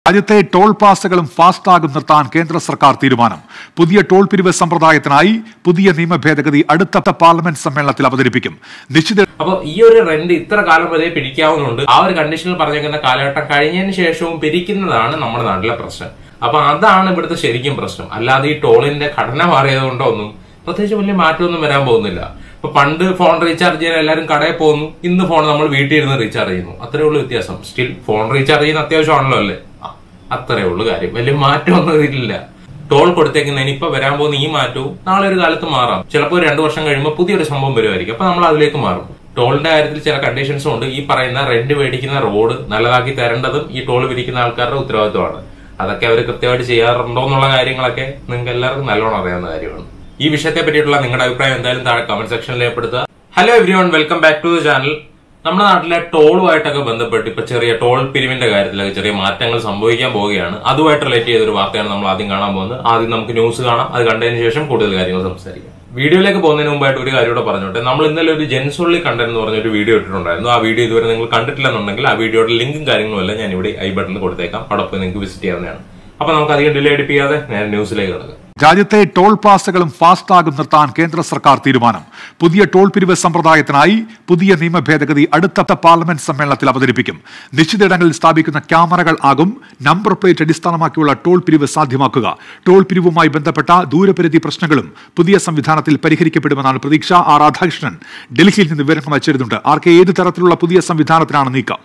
രാജ്യത്തെ ടോൾ പ്ലാസകളും ഫാസ്ടാഗും നിർത്താൻ കേന്ദ്ര സർക്കാർ തീരുമാനം പുതിയ ടോൾ പിരിവ് സമ്പ്രദായത്തിനായി പുതിയ നിയമ ഭേദഗതി അടുത്ത പാർലമെന്റ് സമ്മേളനത്തിൽ അവതരിപ്പിക്കും നിശ്ചിത അപ്പൊ ഈ ഒരു റെന്റ് ഇത്ര കാലം വരെ പിരിക്കാവുന്നുണ്ട് ആ ഒരു കണ്ടീഷനിൽ പറഞ്ഞേക്കുന്ന കാലഘട്ടം കഴിഞ്ഞതിന് ശേഷവും പിരിക്കുന്നതാണ് നമ്മുടെ നാട്ടിലെ പ്രശ്നം അപ്പൊ അതാണ് ഇവിടുത്തെ ശരിക്കും പ്രശ്നം അല്ലാതെ ഈ ടോളിന്റെ ഘടന മാറിയത് കൊണ്ടോ ഒന്നും പ്രത്യേകിച്ച് വലിയ മാറ്റമൊന്നും വരാൻ പോകുന്നില്ല ഇപ്പൊ പണ്ട് ഫോൺ റീചാർജ് ചെയ്യാൻ എല്ലാവരും കടയിൽ പോകുന്നു ഇന്ന് ഫോൺ നമ്മൾ വീട്ടിൽ ഇരുന്ന് റീചാർജ് ചെയ്യുന്നു അത്രേ ഉള്ളൂ വ്യത്യാസം സ്റ്റിൽ ഫോൺ റീചാർജ് ചെയ്യുന്ന അത്യാവശ്യമാണല്ലോ അല്ലേ ആ, അത്രേ ഉള്ളൂ കാര്യം വലിയ മാറ്റമൊന്നും ഇതിലില്ല ടോൾ കൊടുത്തേക്കുന്നതിന് ഇപ്പൊ വരാൻ പോകുന്ന ഈ മാറ്റവും നാളെ ഒരു കാലത്ത് മാറാം ചിലപ്പോൾ രണ്ടു വർഷം കഴിയുമ്പോൾ പുതിയൊരു സംഭവം വരുമായിരിക്കും അപ്പൊ നമ്മൾ അതിലേക്ക് മാറും ടോളിന്റെ കാര്യത്തിൽ ചില കണ്ടീഷൻസും ഉണ്ട് ഈ പറയുന്ന റെന്റ് മേടിക്കുന്ന റോഡ് നല്ലതാക്കി തരേണ്ടതും ഈ ടോൾ വിരിക്കുന്ന ആൾക്കാരുടെ ഉത്തരവാദിത്വമാണ് അതൊക്കെ അവർ കൃത്യമായിട്ട് ചെയ്യാറുണ്ടോ എന്നുള്ള കാര്യങ്ങളൊക്കെ നിങ്ങൾക്ക് എല്ലാവർക്കും നല്ലോണം അറിയാവുന്ന കാര്യമാണ് ഈ വിഷയത്തെ പറ്റിയിട്ടുള്ള നിങ്ങളുടെ അഭിപ്രായം എന്തായാലും താഴെ കമന്റ് സെക്ഷനിൽ രേഖപ്പെടുത്തുക hello everyone welcome back to the channel നമ്മുടെ നാട്ടിലെ ടോളുമായിട്ടൊക്കെ ബന്ധപ്പെട്ട് ഇപ്പൊ ചെറിയ ടോൾ പിരിവിന്റെ കാര്യത്തിലൊക്കെ ചെറിയ മാറ്റങ്ങൾ സംഭവിക്കാൻ പോവുകയാണ് അതുമായിട്ട് റിലേറ്റ് ചെയ്തൊരു വാർത്തയാണ് നമ്മൾ ആദ്യം കാണാൻ പോകുന്നത് ആദ്യം നമുക്ക് ന്യൂസ് കാണാം അത് കണ്ടതിന് ശേഷം കൂടുതൽ കാര്യങ്ങൾ സംസാരിക്കാം വീഡിയോയിലേക്ക് പോകുന്നതിന് മുമ്പായിട്ട് ഒരു കാര്യം കൂടെ പറഞ്ഞോട്ടെ നമ്മൾ ഇന്നലെ ഒരു ജെൻസുള്ളി കണ്ടന്റ് എന്ന് പറഞ്ഞ ഒരു വീഡിയോ ഇട്ടിട്ടുണ്ടായിരുന്നു ആ വീഡിയോ ഇതുവരെ നിങ്ങൾ കണ്ടിട്ടില്ലെന്നുണ്ടെങ്കിൽ ആ വീഡിയോയുടെ ലിങ്കും കാര്യങ്ങളും എല്ലാം ഞാൻ ഇവിടെ ഐ ബട്ടണിൽ കൊടുത്തേക്കാം അവിടെ പോയി നിങ്ങൾക്ക് വിസിറ്റ് ചെയ്യാവുന്നതാണ് അപ്പൊ നമുക്ക് അധികം ഡിലേ അടിപ്പിക്കാതെ നേരെ ന്യൂസിലേക്ക് കിടക്കാം രാജ്യത്തെ ടോൾ പ്ലാസകളും ഫാസ്ടാഗും നിർത്താൻ കേന്ദ്ര സർക്കാർ തീരുമാനം പുതിയ ടോൾ പിരിവ് സമ്പ്രദായത്തിനായി പുതിയ നിയമ ഭേദഗതി അടുത്ത പാർലമെന്റ് സമ്മേളനത്തിൽ അവതരിപ്പിക്കും നിശ്ചിതയിടങ്ങളിൽ സ്ഥാപിക്കുന്ന ക്യാമറകൾ ആകും നമ്പർ പ്ലേറ്റ് അടിസ്ഥാനമാക്കിയുള്ള ടോൾ പിരിവ് സാധ്യമാക്കുക ടോൾ പിരിവുമായി ബന്ധപ്പെട്ട ദൂരപരിധി പ്രശ്നങ്ങളും പുതിയ സംവിധാനത്തിൽ പരിഹരിക്കപ്പെടുമെന്നാണ് പ്രതീക്ഷ ആർ രാധാകൃഷ്ണൻ ഡൽഹിയിൽ നിന്ന് വിവരങ്ങൾ വച്ചിരുന്നുണ്ട് ആർക്ക് ഏത് തരത്തിലുള്ള പുതിയ സംവിധാനത്തിനാണ് നീക്കം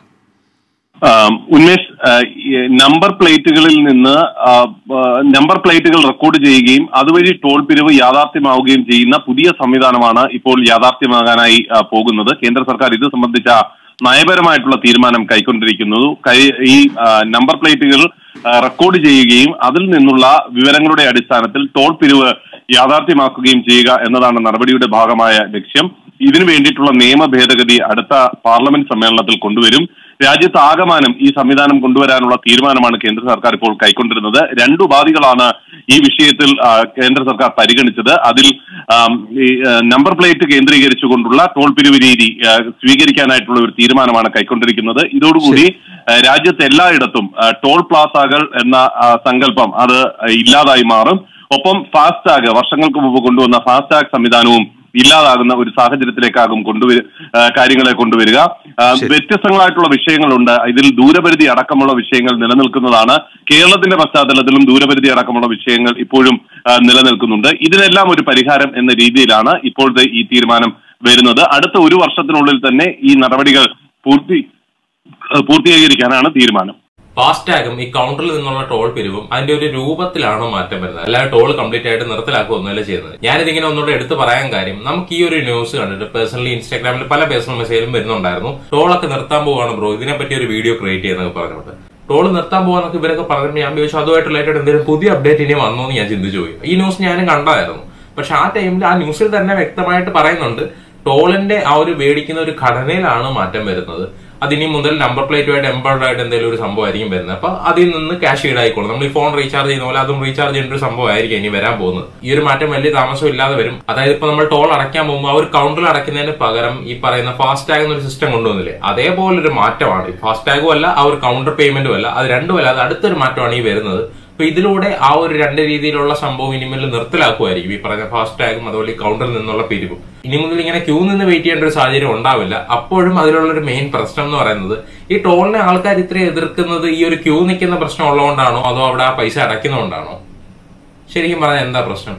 ആം, ഉന്മേഷ് ആ, ഈ നമ്പർ പ്ലേറ്റുകളിൽ നിന്ന് ആ, ആ, നമ്പർ പ്ലേറ്റുകൾ റെക്കോർഡ് ചെയ്യുകയും അതുവഴി ടോൾ പിരിവ് യാഥാർത്ഥ്യമാവുകയും ചെയ്യുന്ന പുതിയ സംവിധാനമാണ് ഇപ്പോൾ യാഥാർത്ഥ്യമാകാനായി ആ, പോകുന്നത് കേന്ദ്ര സർക്കാർ ഇത് സംബന്ധിച്ച നയപരമായിട്ടുള്ള തീരുമാനം കൈക്കൊണ്ടിരിക്കുന്നത് കൈ- ഈ ആ, നമ്പർ പ്ലേറ്റുകൾ ആ, റെക്കോർഡ് ചെയ്യുകയും അതിൽ നിന്നുള്ള വിവരങ്ങളുടെ അടിസ്ഥാനത്തിൽ ടോൾ പിരിവ് യാഥാർത്ഥ്യമാക്കുകയും ചെയ്യുക എന്നതാണ് നടപടിയുടെ ഭാഗമായ ലക്ഷ്യം ഇതിനു വേണ്ടിയിട്ടുള്ള നിയമ ഭേദഗതി അടുത്ത പാർലമെന്റ് സമ്മേളനത്തിൽ കൊണ്ടുവരും രാജ്യത്ത് ആകമാനം ഈ സംവിധാനം കൊണ്ടുവരാനുള്ള തീരുമാനമാണ് കേന്ദ്ര സർക്കാർ ഇപ്പോൾ കൈക്കൊണ്ടിരുന്നത് രണ്ട് ഉപാധികളാണ് ഈ വിഷയത്തിൽ ആ, കേന്ദ്ര സർക്കാർ പരിഗണിച്ചത് അതിൽ ആം, ഈ ആ, നമ്പർ പ്ലേറ്റ് കേന്ദ്രീകരിച്ചുകൊണ്ടുള്ള ടോൾ പിരിവ് രീതി ആ, സ്വീകരിക്കാനായിട്ടുള്ള ഒരു തീരുമാനമാണ് കൈക്കൊണ്ടിരിക്കുന്നത് ഇതോടുകൂടി ആ, രാജ്യത്ത് എല്ലായിടത്തും ആ, ടോൾ പ്ലാസകൾ എന്ന ആ, സങ്കല്പം അത് ഇല്ലാതായി മാറും ഒപ്പം ഫാസ്ടാഗ് വർഷങ്ങൾക്ക് മുമ്പ് കൊണ്ടുവന്ന ഫാസ്ടാഗ് സംവിധാനവും ഇല്ലാതാകുന്ന ഒരു സാഹചര്യത്തിലേക്കാകും കൊണ്ടുവരു ആ, കാര്യങ്ങളെ കൊണ്ടുവരിക ആ, വ്യത്യസ്തങ്ങളായിട്ടുള്ള വിഷയങ്ങളുണ്ട് ഇതിൽ ദൂരപരിധി അടക്കമുള്ള വിഷയങ്ങൾ നിലനിൽക്കുന്നതാണ് കേരളത്തിന്റെ പശ്ചാത്തലത്തിലും ദൂരപരിധി അടക്കമുള്ള വിഷയങ്ങൾ ഇപ്പോഴും ആ, നിലനിൽക്കുന്നുണ്ട് ഇതിനെല്ലാം ഒരു പരിഹാരം എന്ന രീതിയിലാണ് ഇപ്പോഴത്തെ ഈ തീരുമാനം വരുന്നത് അടുത്ത ഒരു വർഷത്തിനുള്ളിൽ തന്നെ ഈ നടപടികൾ പൂർത്തി പൂർത്തീകരിക്കാനാണ് തീരുമാനം ഫാസ്ടാഗും ഈ കൗണ്ടറിൽ നിന്നുള്ള ടോൾ പിരിവും അതിന്റെ ഒരു രൂപത്തിലാണ് മാറ്റം വരുന്നത് അല്ലാതെ ടോൾ കംപ്ലീറ്റ് ആയിട്ട് നിർത്തലാക്കുകയൊന്നുമല്ല ചെയ്യുന്നത് ഞാനിതിങ്ങനെ ഒന്നുകൂടെ എടുത്ത് പറയാൻ കാര്യം നമുക്ക് ഈ ഒരു ന്യൂസ് കണ്ടിട്ട് പേഴ്സണലി ഇൻസ്റ്റാഗ്രാമിൽ പല പേഴ്സണൽ മെസ്സേജിലും വരുന്നുണ്ടായിരുന്നു ടോളൊക്കെ നിർത്താൻ പോവാണ് ബ്രോ ഇതിനെപ്പറ്റി ഒരു വീഡിയോ ക്രിയേറ്റ് ചെയ്യുന്നൊക്കെ പറഞ്ഞിട്ട് ടോൾ നിർത്താൻ പോകാന്നൊക്കെ ഇവരൊക്കെ പറഞ്ഞപ്പോൾ ഞാൻ ചോദിച്ചു അതുമായിട്ട് റിലേറ്റഡ് എന്തെങ്കിലും പുതിയ അപ്ഡേറ്റ് ഇനി വന്നോ എന്ന് ഞാൻ ചിന്തിച്ചു പോയി ഈ ന്യൂസ് ഞാനും കണ്ടായിരുന്നു പക്ഷെ ആ ടൈമിൽ ആ ന്യൂസിൽ തന്നെ വ്യക്തമായിട്ട് പറയുന്നുണ്ട് ടോളിന്റെ ആ ഒരു മേടിക്കുന്ന ഒരു ഘടനയിലാണ് മാറ്റം വരുന്നത് അതിനി മുതൽ നമ്പർ പ്ലേറ്റുമായിട്ട് എംബേർഡ് ആയിട്ട് എന്തെങ്കിലും ഒരു സംഭവമായിരിക്കും വരുന്നത് അപ്പൊ അതിൽ നിന്ന് ക്യാഷ് ഈഡ് ആയിക്കോളും നമ്മൾ ഈ ഫോൺ റീചാർജ് ചെയ്യുന്ന പോലെ അതും റീചാർജ് ചെയ്യേണ്ട ഒരു സംഭവമായിരിക്കും ഇനി വരാൻ പോകുന്നത് ഈ ഒരു മാറ്റം വലിയ താമസം ഇല്ലാതെ വരും അതായത് ഇപ്പൊ നമ്മൾ ടോൾ അടയ്ക്കാൻ പോകുമ്പോൾ ആ ഒരു കൗണ്ടറിൽ അടയ്ക്കുന്നതിന് പകരം ഈ പറയുന്ന ഫാസ്റ്റ് ടാഗ് എന്നൊരു സിസ്റ്റം കൊണ്ടുവന്നില്ലേ അതേപോലെ ഒരു മാറ്റമാണ് ഈ ഫാസ്റ്റ് ടാഗും അല്ല ആ ഒരു കൗണ്ടർ പേയ്മെന്റും അല്ല അത് രണ്ടുമല്ല അത് അടുത്തൊരു മാറ്റമാണ് ഈ വരുന്നത് അപ്പൊ ഇതിലൂടെ ആ ഒരു രണ്ട് രീതിയിലുള്ള സംഭവം ഇനിമേൽ നിർത്തലാക്കുമായിരിക്കും ഈ പറഞ്ഞ ഫാസ്റ്റ് ടാഗും അതുപോലെ ഈ കൗണ്ടറിൽ നിന്നുള്ള പിരിവും ഇനി മുതൽ ഇങ്ങനെ ക്യൂ നിന്ന് വെയിറ്റ് ചെയ്യേണ്ട ഒരു സാഹചര്യം ഉണ്ടാവില്ല അപ്പോഴും അതിലുള്ള ഒരു മെയിൻ പ്രശ്നം എന്ന് പറയുന്നത് ഈ ടോളിനെ ആൾക്കാർ ഇത്രയും എതിർക്കുന്നത് ഈ ഒരു ക്യൂ നിൽക്കുന്ന പ്രശ്നം ഉള്ളതുകൊണ്ടാണോ അതോ അവിടെ ആ പൈസ അടയ്ക്കുന്നതുകൊണ്ടാണോ ശരിക്കും പറഞ്ഞാൽ എന്താ പ്രശ്നം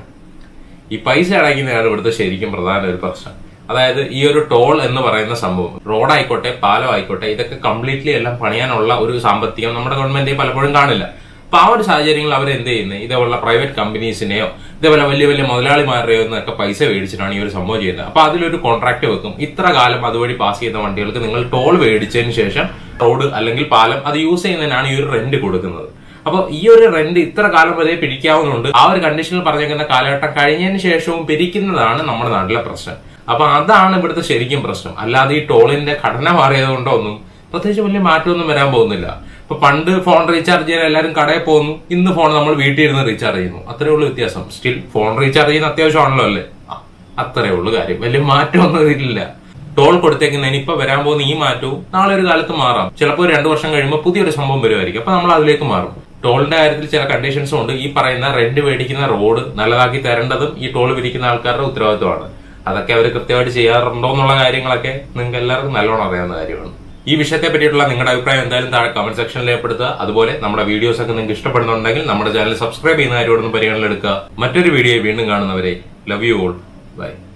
ഈ പൈസ അടയ്ക്കുന്നതാണ് ഇവിടുത്തെ ശരിക്കും പ്രധാന ഒരു പ്രശ്നം അതായത് ഈ ഒരു ടോൾ എന്ന് പറയുന്ന സംഭവം റോഡായിക്കോട്ടെ പാലം ആയിക്കോട്ടെ ഇതൊക്കെ കംപ്ലീറ്റ്ലി എല്ലാം പണിയാനുള്ള ഒരു സാമ്പത്തികം നമ്മുടെ ഗവൺമെന്റ് പലപ്പോഴും കാണില്ല അപ്പൊ ആ ഒരു സാഹചര്യങ്ങളിൽ അവർ എന്ത് ചെയ്യുന്നത് ഇതേപോലുള്ള പ്രൈവറ്റ് കമ്പനീസിനെയോ ഇതേപോലെ വലിയ വലിയ മുതലാളിമാരുടെയോ എന്നൊക്കെ പൈസ മേടിച്ചിട്ടാണ് ഈ ഒരു സംഭവം ചെയ്യുന്നത് അപ്പൊ അതിലൊരു കോൺട്രാക്ട് വെക്കും ഇത്ര കാലം അതുവഴി പാസ് ചെയ്യുന്ന വണ്ടികൾക്ക് നിങ്ങൾ ടോൾ മേടിച്ചതിന് ശേഷം റോഡ് അല്ലെങ്കിൽ പാലം അത് യൂസ് ചെയ്യുന്നതിനാണ് ഈ ഒരു റെന്റ് കൊടുക്കുന്നത് അപ്പൊ ഈ ഒരു റെന്റ് ഇത്ര കാലം വരെ പിരിക്കാവുന്നുണ്ട് ആ ഒരു കണ്ടീഷനിൽ പറഞ്ഞേക്കുന്ന കാലഘട്ടം കഴിഞ്ഞതിന് ശേഷവും പിരിക്കുന്നതാണ് നമ്മുടെ നാട്ടിലെ പ്രശ്നം അപ്പൊ അതാണ് ഇവിടുത്തെ ശരിക്കും പ്രശ്നം അല്ലാതെ ഈ ടോളിന്റെ ഘടന മാറിയത് കൊണ്ടോ ഒന്നും പ്രത്യേകിച്ച് വലിയ മാറ്റമൊന്നും വരാൻ പോകുന്നില്ല ഇപ്പൊ പണ്ട് ഫോൺ റീചാർജ് ചെയ്യാൻ എല്ലാവരും കടയിൽ പോകുന്നു ഇന്ന് ഫോൺ നമ്മൾ വീട്ടിൽ ഇരുന്ന് റീചാർജ് ചെയ്യുന്നു അത്രേ ഉള്ളൂ വ്യത്യാസം സ്റ്റിൽ ഫോൺ റീചാർജ് ചെയ്യുന്ന അത്യാവശ്യമാണല്ലോ അല്ലേ ആ, അത്രേ ഉള്ളൂ കാര്യം വലിയ മാറ്റമൊന്നും ഇതിലില്ല ടോൾ കൊടുത്തേക്കുന്നതിന് ഇപ്പൊ വരാൻ പോകുന്ന ഈ മാറ്റവും നാളെ ഒരു കാലത്ത് മാറാം ചിലപ്പോൾ ഒരു രണ്ടു വർഷം കഴിയുമ്പോൾ പുതിയൊരു സംഭവം വരുമായിരിക്കും അപ്പൊ നമ്മൾ അതിലേക്ക് മാറും ടോളിന്റെ കാര്യത്തിൽ ചില കണ്ടീഷൻസും ഉണ്ട് ഈ പറയുന്ന റെന്റ് മേടിക്കുന്ന റോഡ് നല്ലതാക്കി തരേണ്ടതും ഈ ടോൾ വിരിക്കുന്ന ആൾക്കാരുടെ ഉത്തരവാദിത്വമാണ് അതൊക്കെ അവർ കൃത്യമായിട്ട് ചെയ്യാറുണ്ടോ എന്നുള്ള കാര്യങ്ങളൊക്കെ നിങ്ങൾക്ക് എല്ലാവർക്കും നല്ലോണം അറിയാവുന്ന കാര്യമാണ് ഈ വിഷയത്തെ പറ്റിയിട്ടുള്ള നിങ്ങളുടെ അഭിപ്രായം എന്തായാലും താഴെ കമന്റ് സെക്ഷനിൽ രേഖപ്പെടുത്തുക അതുപോലെ നമ്മുടെ വീഡിയോസ് ഒക്കെ നിങ്ങൾക്ക് ഇഷ്ടപ്പെടുന്നുണ്ടെങ്കിൽ നമ്മുടെ ചാനൽ സബ്സ്ക്രൈബ് ചെയ്യുന്ന കാര്യമോടൊന്നും പരിഗണനയിലെടുക്കുക മറ്റൊരു വീഡിയോ വീണ്ടും കാണുന്നവരെ ലവ് യു ഓൾ ബൈ